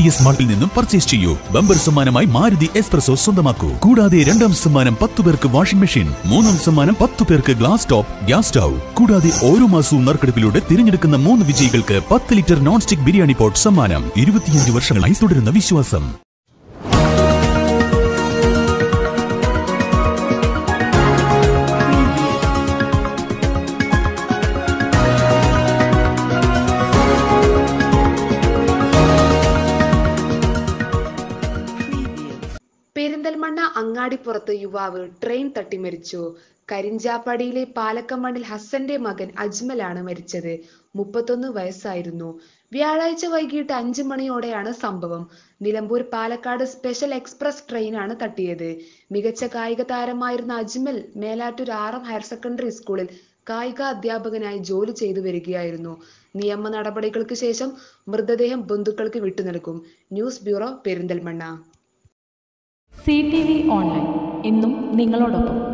T S മാർട്ടിൽ നിന്നും purchase ചെയ്യൂ bumper സമ്മാനമായി മാരുതി എക്സ്പ്രസോ സ്വന്തമാക്കൂ കൂടാതെ രണ്ടാം സമ്മാനം പത്ത് പേർക്ക് വാഷിംഗ് മെഷീൻ മൂന്നാം സമ്മാനം പത്ത് പേർക്ക് ഗ്ലാസ് ടോപ്പ് ഗ്യാസ് സ്റ്റൗ കൂടാതെ ഓരോ മാസവും നറുക്കെടുപ്പിലൂടെ തിരഞ്ഞെടുക്കുന്ന മൂന്ന് വിജയികൾക്ക് പത്ത് litre non stick biryani pot സമ്മാനം ഇരുപത്തിയഞ്ച് വർഷങ്ങളായി തുടരുന്ന വിശ്വാസം പെരിന്തൽമണ്ണ അങ്ങാടിപ്പുറത്ത് യുവാവ് ട്രെയിൻ തട്ടി മരിച്ചു കരിഞ്ചാപ്പടിയിലെ പാലക്കമണ്ണിൽ ഹസന്റെ മകൻ അജ്മലാണ് മരിച്ചത് മുപ്പത്തൊന്ന് വയസ്സായിരുന്നു വ്യാഴാഴ്ച വൈകിട്ട് അഞ്ചു മണിയോടെയാണ് സംഭവം നിലമ്പൂർ പാലക്കാട് സ്പെഷ്യൽ എക്സ്പ്രസ് ട്രെയിനാണ് തട്ടിയത് മികച്ച കായിക താരമായിരുന്ന Ajmal Melattur R M higher secondary സ്കൂളിൽ കായിക അധ്യാപകനായി ജോലി ചെയ്തു വരികയായിരുന്നു നിയമ നടപടികൾക്ക് ശേഷം മൃതദേഹം ബന്ധുക്കൾക്ക് വിട്ടുനൽകും news bureau Perinthalmanna C T V online എന്നും നിങ്ങളോടൊപ്പം